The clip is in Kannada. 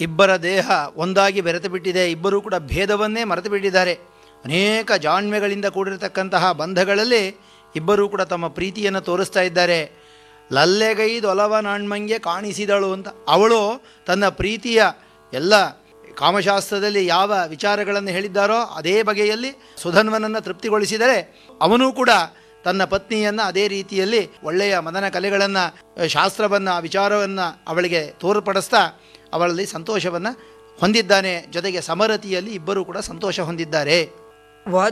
ಇಬ್ಬರ ದೇಹ ಒಂದಾಗಿ ಬೆರೆತು ಬಿಟ್ಟಿದೆ ಇಬ್ಬರೂ ಕೂಡ ಭೇದವನ್ನೇ ಮರೆತು ಬಿಟ್ಟಿದ್ದಾರೆ ಅನೇಕ ಜಾಣ್ಮೆಗಳಿಂದ ಕೂಡಿರತಕ್ಕಂತಹ ಬಂಧಗಳಲ್ಲಿ ಇಬ್ಬರೂ ಕೂಡ ತಮ್ಮ ಪ್ರೀತಿಯನ್ನು ತೋರಿಸ್ತಾ ಇದ್ದಾರೆ ಲಲ್ಲೆಗೈದೊಲವ ನಾಣ್ಮಂಗೆ ಕಾಣಿಸಿದಳು ಅಂತ ಅವಳು ತನ್ನ ಪ್ರೀತಿಯ ಎಲ್ಲ ಕಾಮಶಾಸ್ತ್ರದಲ್ಲಿ ಯಾವ ವಿಚಾರಗಳನ್ನು ಹೇಳಿದ್ದಾರೋ ಅದೇ ಬಗೆಯಲ್ಲಿ ಸುಧನ್ವನನ್ನು ತೃಪ್ತಿಗೊಳಿಸಿದರೆ ಅವನೂ ಕೂಡ ತನ್ನ ಪತ್ನಿಯನ್ನು ಅದೇ ರೀತಿಯಲ್ಲಿ ಒಳ್ಳೆಯ ಮದನ ಕಲೆಗಳನ್ನು ಶಾಸ್ತ್ರವನ್ನು ವಿಚಾರವನ್ನು ಅವಳಿಗೆ ತೋರ್ಪಡಿಸ್ತಾ ಅವಳಲ್ಲಿ ಸಂತೋಷವನ್ನು ಹೊಂದಿದ್ದಾನೆ ಜೊತೆಗೆ ಸಮರತಿಯಲ್ಲಿ ಇಬ್ಬರೂ ಕೂಡ ಸಂತೋಷ ಹೊಂದಿದ್ದಾರೆ ವಾದ